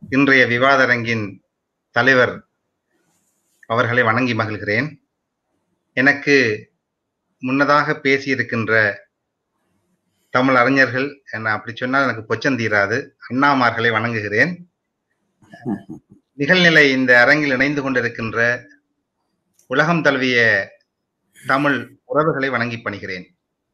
இன்றைய விவாதரங்கின் தலைவர் அவர்களை வணங்கி மகிழ்கிறேன் எனக்கு முன்னதாக பேசியிருக்கின்ற தமிழ் அறிஞர்கள் என்ன அப்படி சொன்னால் எனக்கு பொச்சம் தீராது அண்ணாமார்களை வணங்குகிறேன் நிகழ்நிலை இந்த அரங்கில் இணைந்து கொண்டிருக்கின்ற உலகம் தழுவிய தமிழ் உறவுகளை வணங்கி பணிகிறேன்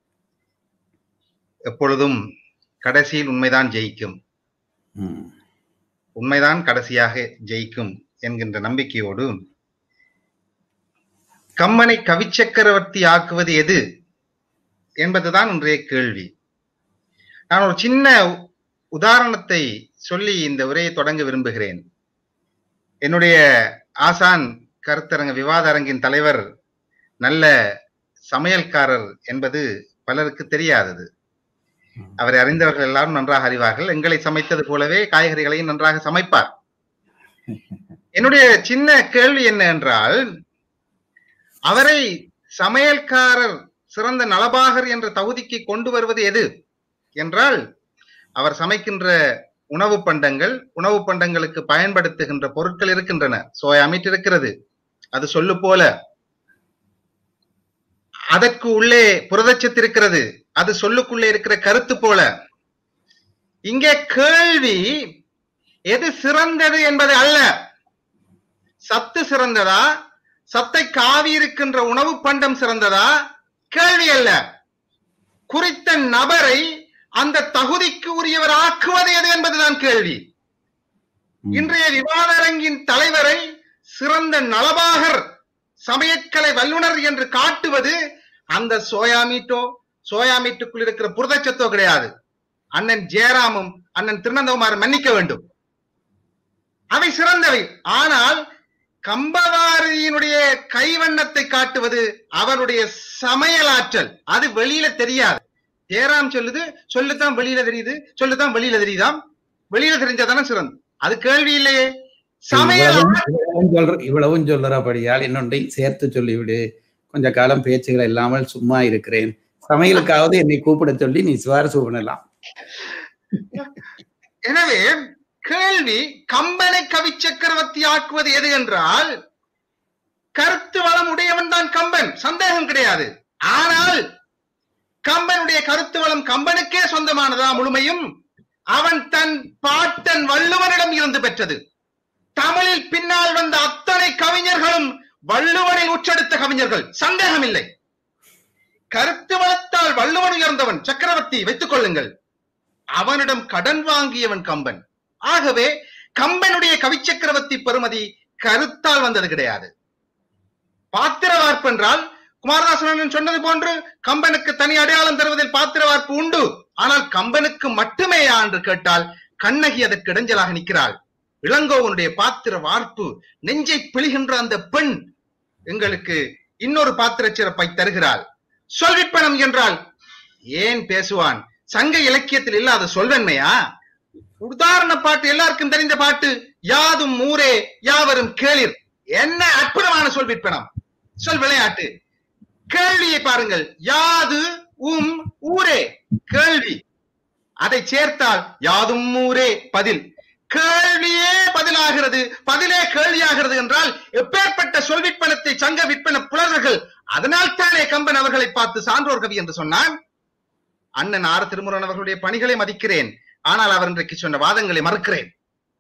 எப்பொழுதும் கடைசியில் உண்மைதான் ஜெயிக்கும் ம். உண்மைதான் கடைசியாக ஜெயிக்கும் என்கின்ற நம்பிக்கையோடு கம்மனை கவிச்சக்கரவர்த்தி ஆக்குவது எது என்பதுதான் இன்றைய கேள்வி நான் ஒரு சின்ன உதாரணத்தை சொல்லி இந்த உரையை தொடங்க விரும்புகிறேன் என்னுடைய ஆசான் கருத்தரங்க விவாத அரங்கின் தலைவர் நல்ல சமையல்காரர் என்பது பலருக்கு தெரியாதது அவரை அறிந்தவர்கள் எல்லாரும் நன்றாக அறிவார்கள் எங்களை சமைத்தது போலவே காய்கறிகளையும் நன்றாக சமைப்பார் என்னுடைய சின்ன கேள்வி என்ன என்றால் அவரை சமையல்காரர் சிறந்த நலபாகர் என்ற தகுதிக்கு கொண்டு வருவது எது என்றால் அவர் சமைக்கின்ற உணவு பண்டங்கள் உணவு பண்டங்களுக்கு பயன்படுத்துகின்ற பொருட்கள் இருக்கின்றன சோயா மீட் இருக்கிறது அது சொல்லு போல அதற்கு உள்ளே புரதச்சத்து இருக்கிறது அது சொல்லுக்குள்ளே இருக்கிற கருத்து போல இங்கே கேள்வி எது சிறந்தது என்பது அல்ல சத்து சிறந்ததா சத்தை காவி இருக்கின்ற உணவு பண்டம் சிறந்ததா கேள்வி அல்ல குறித்த நபரை அந்த தகுதிக்கு உரியவர் ஆக்குவது எது என்பதுதான் கேள்வி இன்றைய விவாத அரங்கின் தலைவரை சிறந்த நலபாகர் சமயக்கலை வல்லுனர் என்று காட்டுவது அந்த சோயா மீட்டோ சோயா மீட்டுக்குள் இருக்கிற புரதச்சத்தோ கிடையாது அண்ணன் ஜெயராமும் அண்ணன் திருநந்தகுமார் மன்னிக்க வேண்டும் அவை சிறந்தவை ஆனால் கம்பவாரியினுடைய கைவண்ணத்தை காட்டுவது அவருடைய சமையலாற்றல் அது வெளியில தெரியாது ஜெயராம் சொல்லுது சொல்லுதான் வெளியில தெரியுது சொல்லுதான் வெளியில தெரியுதாம் வெளியில தெரிஞ்சாதானே சிறந்து அது கேள்வி இல்லையே சமையல் இவ்வளவும் இவ்வளவும் சொல்ற இவ்வளவும் சொல்லுறபடியால் இன்னொன்றையும் சேர்த்து சொல்லிவிடு கொஞ்ச காலம் பேச்சுகள் இல்லாமல் சும்மா இருக்கிறேன் சமையலுக்காவது என்னை கூப்பிட சொல்லி நீ சிபாரிசு பண்ணலாம் எனவே கேள்வி கம்பனை கவி சக்கரவர்த்தி ஆக்குவது எது என்றால் கருத்து வளம் உடையவன் தான் கம்பன் சந்தேகம் கிடையாது ஆனால் கம்பனுடைய கருத்து வளம் கம்பனுக்கே சொந்தமானதா முழுமையும் அவன் தன் பாட்டன் வள்ளுவனிடம் இருந்து பெற்றது தமிழில் பின்னால் வந்த அத்தனை கவிஞர்களும் வள்ளுவனில் உச்செடுத்த கவிஞர்கள் சந்தேகம் இல்லை கருத்து வளத்தால் வள்ளுவன் உயர்ந்தவன் சக்கரவர்த்தி வைத்துக் கொள்ளுங்கள் அவனிடம் கடன் வாங்கியவன் கம்பன் ஆகவே கம்பனுடைய கவிச்சக்கரவர்த்தி பெருமதி கருத்தால் வந்தது கிடையாது பாத்திர வார்ப்பு என்றால் குமாரதாசன் சொன்னது போன்று கம்பனுக்கு தனி அடையாளம் தருவதில் பாத்திர வார்ப்பு உண்டு ஆனால் கம்பனுக்கு மட்டுமேயா என்று கேட்டால் கண்ணகி அதற்கு இடைஞ்சலாக நிற்கிறாள் இளங்கோவனுடைய பாத்திர வார்ப்பு நெஞ்சை பிழிகின்ற அந்த பெண் எங்களுக்கு இன்னொரு பாத்திர சிறப்பை தருகிறாள் சொல்விப்பனம் என்றால் ஏன் பேசுவான் சங்க இலக்கியத்தில் இல்லாத சொல்வன்மையா உதாரண பாட்டு எல்லாருக்கும் தெரிந்த பாட்டு யாதும் ஊரே யாவரும் கேளிர் என்ன அற்புதமான சொல் விற்பனம் சொல் விளையாட்டு கேள்வியை பாருங்கள் யாது உம் ஊரே கேள்வி அதை சேர்த்தால் யாதும் ஊரே பதில் கேள்வியே பதிலாகிறது பதிலே கேள்வியாகிறது என்றால் எப்பேற்பட்ட சொல் விற்பனத்தை சங்க விற்பன புலவர்கள் அதனால் தானே கம்பன் அவர்களை பார்த்து சான்றோர் கவி என்று சொன்னான் அண்ணன் ஆர் திருமுருகன் அவர்களுடைய பணிகளை மதிக்கிறேன் ஆனால் அவர் இன்றைக்கு சொன்ன வாதங்களை மறுக்கிறேன்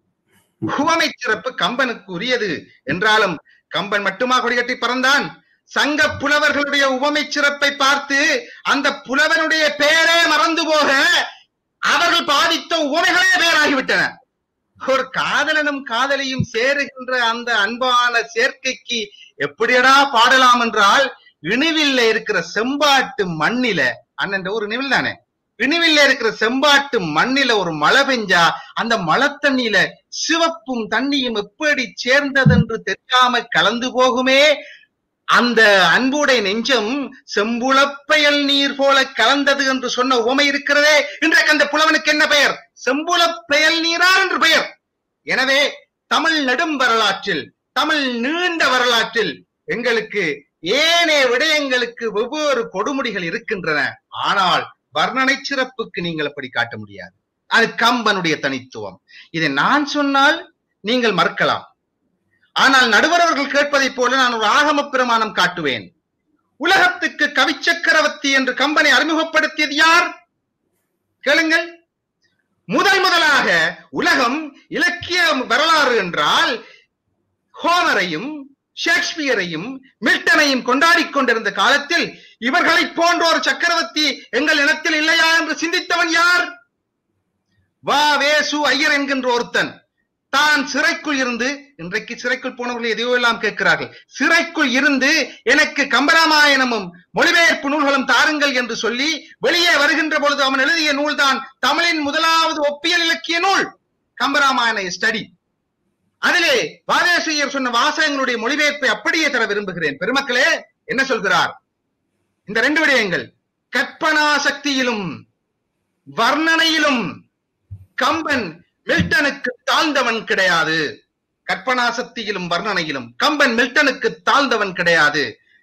உவமை சிறப்பு கம்பனுக்கு உரியது என்றாலும் கம்பன் மட்டுமா கொடிகட்டி பறந்தான் சங்க புலவர்களுடைய உவமை சிறப்பை பார்த்து அந்த புலவனுடைய பெயரே மறந்து போக அவர்கள் பாதித்த உவமைகளே பெயராகிவிட்டன ஒரு காதலனும் காதலியும் சேருகின்ற அந்த அன்பான சேர்க்கைக்கு எப்படியடா பாடலாம் என்றால் இணுவில்ல இருக்கிற செம்பாட்டு மண்ணில அண்ணன் ஒரு நிவில் தானே இணுவில்ல இருக்கிற செம்பாட்டு மண்ணில ஒரு மழை பெஞ்சா அந்த மழை தண்ணியில சிவப்பும் தண்ணியும் எப்படி சேர்ந்ததென்று தெரியாம கலந்து போகுமே அந்த அன்புடைய நெஞ்சம் செம்புளப்பயல் நீர் போல கலந்தது என்று சொன்ன உவமை இருக்கிறதே இன்றைக்கு அந்த புலவனுக்கு என்ன பெயர் செம்புளப்பயல் நீரார் என்று பெயர் எனவே தமிழ் நெடும் வரலாற்றில் தமிழ் நீண்ட வரலாற்றில் எங்களுக்கு ஏனைய விடயங்களுக்கு வெவ்வேறு கொடுமுடிகள் இருக்கின்றன ஆனால் வர்ணனை சிறப்புக்கு நீங்கள் அப்படி காட்ட முடியாது அது கம்பனுடைய தனித்துவம் இதை நான் சொன்னால் நீங்கள் மறுக்கலாம் ஆனால் நடுவர் அவர்கள் கேட்பதைப் போல நான் ஒரு ஆகம பிரமாணம் காட்டுவேன் உலகத்துக்கு கவிச்சக்கரவர்த்தி என்று கம்பனை அறிமுகப்படுத்தியது யார் கேளுங்கள் முதல் முதலாக உலகம் இலக்கிய வரலாறு என்றால் ஹோமரையும் ஷேக்ஸ்பியரையும் மில்டனையும் கொண்டாடிக் கொண்டிருந்த காலத்தில் இவர்களை போன்ற ஒரு சக்கரவர்த்தி எங்கள் இனத்தில் இல்லையா என்று சிந்தித்தவன் யார் வா வேசு ஐயர் என்கின்ற ஒருத்தன் தான் சிறைக்குள் இருந்து இன்றைக்கு சிறைக்குள் போனவர்கள் எதையோ எல்லாம் கேட்கிறார்கள் சிறைக்குள் இருந்து எனக்கு கம்பராமாயணமும் மொழிபெயர்ப்பு நூல்களும் தாருங்கள் என்று சொல்லி வெளியே வருகின்ற பொழுது அவன் எழுதிய நூல்தான் தமிழின் முதலாவது ஒப்பியல் இலக்கிய நூல் கம்பராமாயண ஸ்டடி அதிலே வாதேசையர் சொன்ன வாசகங்களுடைய மொழிபெயர்ப்பை அப்படியே தர விரும்புகிறேன் பெருமக்களே என்ன சொல்கிறார் இந்த ரெண்டு விடயங்கள் கற்பனா சக்தியிலும் வர்ணனையிலும் கம்பன் மில்டனுக்கு தாழ்ந்தவன் கிடையாது கற்பனா சக்தியிலும் வர்ணனையிலும் கம்பன் மில்டனுக்கு தாழ்ந்தவன் கிடையாது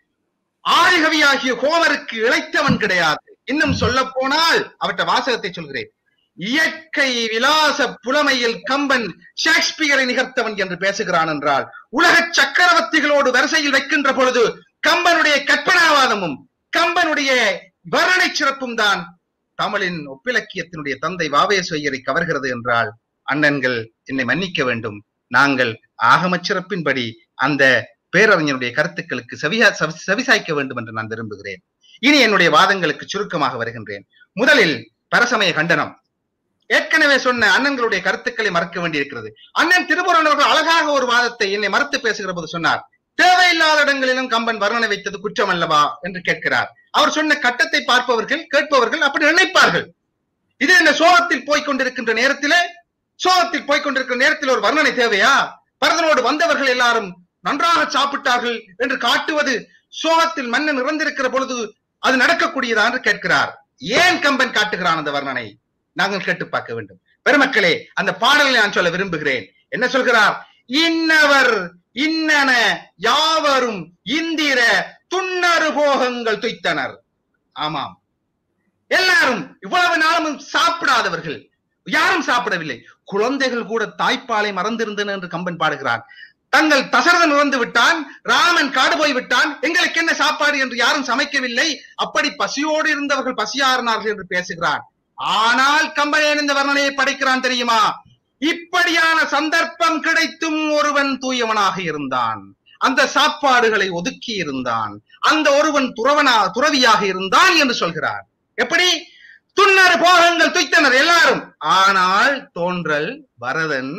ஆழ்கவியாகிய ஹோமருக்கு இழைத்தவன் கிடையாது இன்னும் சொல்ல போனால் அவற்றை வாசகத்தை சொல்கிறேன் இயற்கை விலாச புலமையில் கம்பன் ஷேக்ஸ்பியரை நிகர்த்தவன் என்று பேசுகிறான் என்றால் உலக சக்கரவர்த்திகளோடு வரிசையில் வைக்கின்ற பொழுது கம்பனுடைய கற்பனாவாதமும் கம்பனுடைய வர்ணனை சிறப்பும் தான் தமிழின் ஒப்பிலக்கியத்தினுடைய தந்தை வாவேசையரை கவர்கிறது என்றால் அண்ணன்கள் என்னை மன்னிக்க வேண்டும் நாங்கள் ஆகமச் சிறப்பின்படி அந்த பேரறிஞருடைய கருத்துக்களுக்கு செவியா செவி- செவிசாய்க்க வேண்டும் என்று நான் விரும்புகிறேன் இனி என்னுடைய வாதங்களுக்கு சுருக்கமாக வருகின்றேன் முதலில் பரசமய கண்டனம் ஏற்கனவே சொன்ன அண்ணன்களுடைய கருத்துக்களை மறக்க வேண்டியிருக்கிறது அண்ணன் திருமுருகன் அவர்கள் அழகாக ஒரு வாதத்தை என்னை மறுத்து பேசுகிற போது சொன்னார் தேவையில்லாத இடங்களிலும் கம்பன் வர்ணனை வைத்தது குற்றம் அல்லவா என்று கேட்கிறார் அவர் சொன்ன கட்டத்தை பார்ப்பவர்கள் கேட்பவர்கள் அப்படி நினைப்பார்கள் இது இந்த சோகத்தில் போய்க் கொண்டிருக்கின்ற நேரத்திலே சோகத்தில் போய்க் கொண்டிருக்கிற நேரத்தில் ஒரு வர்ணனை தேவையா பரதனோடு வந்தவர்கள் எல்லாரும் நன்றாக சாப்பிட்டார்கள் என்று காட்டுவது சோகத்தில் மன்னன் இறந்திருக்கிற பொழுது அது நடக்கக்கூடியதா என்று கேட்கிறார் ஏன் கம்பன் காட்டுகிறான் அந்த வர்ணனை நாங்கள் கேட்டு பார்க்க வேண்டும் பெருமக்களே அந்த பாடலை நான் சொல்ல விரும்புகிறேன் என்ன சொல்கிறார் இன்னவர் இன்னன யாவரும் இந்திர துண்ணறு போகங்கள் துய்த்தனர் ஆமாம் எல்லாரும் இவ்வளவு நாளும் சாப்பிடாதவர்கள் யாரும் சாப்பிடவில்லை குழந்தைகள் கூட தாய்ப்பாலை மறந்திருந்தன என்று கம்பன் பாடுகிறான் தங்கள் தசரதன் இறந்து விட்டான் ராமன் காடு போய் விட்டான் எங்களுக்கு என்ன சாப்பாடு என்று யாரும் சமைக்கவில்லை அப்படி பசியோடு இருந்தவர்கள் பசியாறினார்கள் என்று பேசுகிறான் ஆனால் கம்பன் இந்த வர்ணனையை படைக்கிறான் தெரியுமா இப்படியான சந்தர்ப்பம் கிடைத்தும் ஒருவன் தூயவனாக இருந்தான் அந்த சாப்பாடுகளை ஒதுக்கி இருந்தான் அந்த ஒருவன் துறவனா துறவியாக இருந்தான் என்று சொல்கிறார் எப்படி துண்ணறு போகங்கள் துய்த்தனர் எல்லாரும் ஆனால் தோன்றல் வரதன்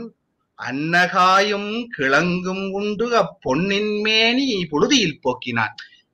அன்னகாயும் கிழங்கும் உண்டு அப்பொன்னின் மேனி புழுதியில் போக்கினான்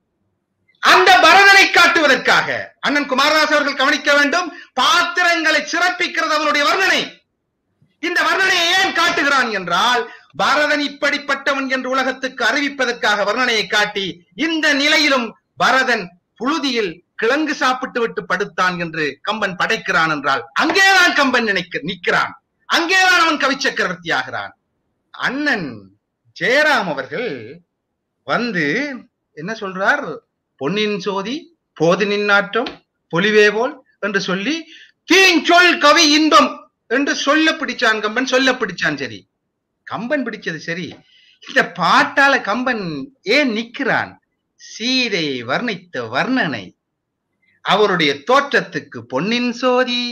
அந்த பரதனை காட்டுவதற்காக அண்ணன் குமாரதாஸ் அவர்கள் கவனிக்க வேண்டும் பாத்திரங்களை சிறப்பிக்கிறது அவனுடைய வர்ணனை இந்த வர்ணனையை ஏன் காட்டுகிறான் என்றால் பரதன் இப்படிப்பட்டவன் என்று உலகத்துக்கு அறிவிப்பதற்காக வர்ணனையை காட்டி இந்த நிலையிலும் பரதன் புழுதியில் கிழங்கு சாப்பிட்டு விட்டு படுத்தான் என்று கம்பன் படைக்கிறான் என்றால் அங்கேதான் கம்பன் நினைக்க நிற்கிறான் அங்கேதான் அவன் கவி சக்கரவர்த்தி ஆகிறான் அண்ணன் ஜெயராம் அவர்கள் வந்து என்ன சொல்றார் பொன்னின் சோதி போது நின்னாட்டம் பொலிவே போல் என்று சொல்லி தீஞ்சொல் கவி இன்பம் என்று சொல்ல பிடிச்சான் கம்பன் சொல்ல பிடிச்சான் சரி கம்பன் பிடிச்சது சரி இந்த பாட்டால கம்பன் ஏன் நிக்கிறான் சீதை வர்ணித்த வர்ணனை அவருடைய தோற்றத்துக்கு பொன்னின் சோதி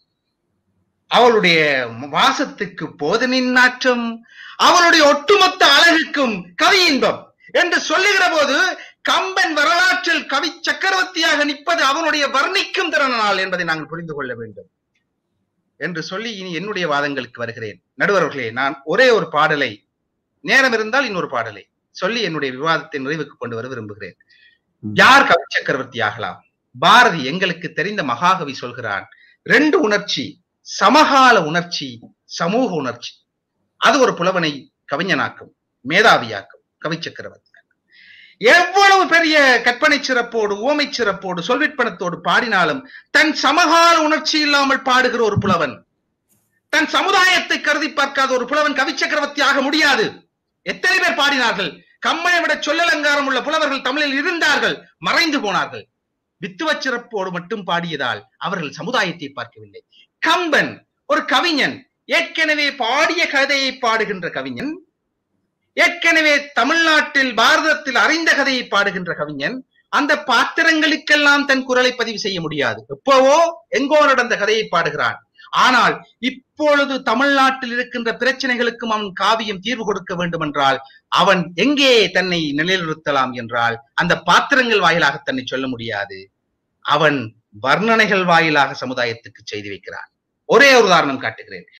அவளுடைய வாசத்துக்கு போதனின் நாற்றம் அவளுடைய ஒட்டுமொத்த அழகுக்கும் கவி இன்பம் என்று சொல்லுகிற போது கம்பன் வரலாற்றில் கவி சக்கரவர்த்தியாக நிற்பது அவனுடைய வர்ணிக்கும் திறனால் என்பதை நாங்கள் புரிந்து கொள்ள வேண்டும் என்று சொல்லி இனி என்னுடைய வாதங்களுக்கு வருகிறேன் நடுவர்களே நான் ஒரே ஒரு பாடலை நேரம் இருந்தால் இன்னொரு பாடலை சொல்லி என்னுடைய விவாதத்தை நிறைவுக்கு கொண்டு வர விரும்புகிறேன் யார் கவி சக்கரவர்த்தி ஆகலாம் பாரதி எங்களுக்கு தெரிந்த மகாகவி சொல்கிறான் ரெண்டு உணர்ச்சி சமகால உணர்ச்சி சமூக உணர்ச்சி அது ஒரு புலவனை கவிஞனாக்கும் மேதாவியாக்கும் கவி சக்கரவர்த்தி எவ்வளவு பெரிய கற்பனை சிறப்போடு ஓமை சிறப்போடு சொல்விற்பனத்தோடு பாடினாலும் தன் சமகால உணர்ச்சி இல்லாமல் பாடுகிற ஒரு புலவன் தன் சமுதாயத்தை கருதி பார்க்காத ஒரு புலவன் கவி சக்கரவர்த்தி ஆக முடியாது எத்தனை பேர் பாடினார்கள் கம்மனை விட சொல்லலங்காரம் உள்ள புலவர்கள் தமிழில் இருந்தார்கள் மறைந்து போனார்கள் வித்துவச் சிறப்போடு மட்டும் பாடியதால் அவர்கள் சமுதாயத்தை பார்க்கவில்லை கம்பன் ஒரு கவிஞன் ஏற்கனவே பாடிய கதையை பாடுகின்ற கவிஞன் ஏற்கனவே தமிழ்நாட்டில் பாரதத்தில் அறிந்த கதையை பாடுகின்ற கவிஞன் அந்த பாத்திரங்களுக்கெல்லாம் தன் குரலை பதிவு செய்ய முடியாது எப்பவோ எங்கோ நடந்த கதையை பாடுகிறான் ஆனால் இப்பொழுது தமிழ்நாட்டில் இருக்கின்ற பிரச்சனைகளுக்கும் அவன் காவியம் தீர்வு கொடுக்க வேண்டும் என்றால் அவன் எங்கே தன்னை நிலைநிறுத்தலாம் என்றால் அந்த பாத்திரங்கள் வாயிலாக தன்னை சொல்ல முடியாது அவன் வர்ணனைகள் வாயிலாக சமுதாயத்துக்கு செய்து வைக்கிறான் ஒரே ஒரு உதாரணம் காட்டுகிறேன்